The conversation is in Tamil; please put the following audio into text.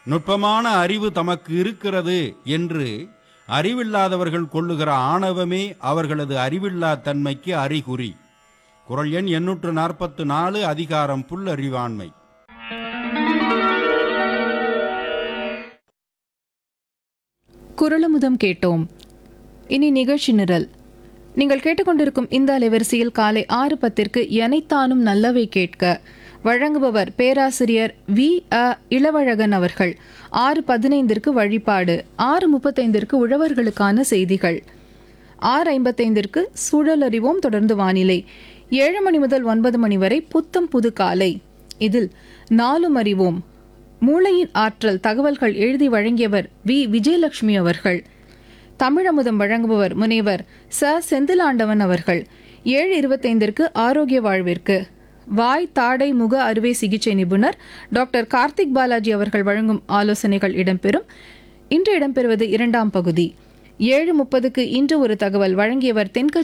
நுட்பமான அறிவு தமக்கு இருக்கிறது என்று அறிவில்லாதவர்கள் கொள்ளுகிற ஆணவமே அவர்களது அறிவில்லா தன்மைக்கு அறிகுறி குரல் எண் எண்ணூற்று நாற்பத்து நாலு அதிகாரம் புல்லறிவாண்மை குரலமுதம் கேட்டோம் இனி நிகழ்ச்சி நிரல் நீங்கள் கேட்டுக்கொண்டிருக்கும் இந்த அலைவரிசையில் காலை ஆறு பத்திற்கு எனைத்தானும் நல்லவை கேட்க வழங்குபவர் பேராசிரியர் வி அ இளவழகன் அவர்கள் ஆறு பதினைந்திற்கு வழிபாடு ஆறு முப்பத்தைந்திற்கு உழவர்களுக்கான செய்திகள் ஆறு ஐம்பத்தைந்திற்கு சூழல் அறிவோம் தொடர்ந்து வானிலை ஏழு மணி முதல் ஒன்பது மணி வரை புத்தம் புது காலை இதில் நாலும் அறிவோம் மூளையின் ஆற்றல் தகவல்கள் எழுதி வழங்கியவர் வி விஜயலட்சுமி அவர்கள் தமிழமுதம் வழங்குபவர் முனைவர் ச செந்திலாண்டவன் அவர்கள் ஏழு இருபத்தைந்திற்கு ஆரோக்கிய வாழ்விற்கு வாய் தாடை முக அறுவை சிகிச்சை நிபுணர் டாக்டர் கார்த்திக் பாலாஜி அவர்கள் வழங்கும் ஆலோசனைகள் இடம்பெறும் இன்று இடம்பெறுவது இரண்டாம் பகுதி ஏழு முப்பதுக்கு இன்று ஒரு தகவல் வழங்கியவர் தென்கட்சி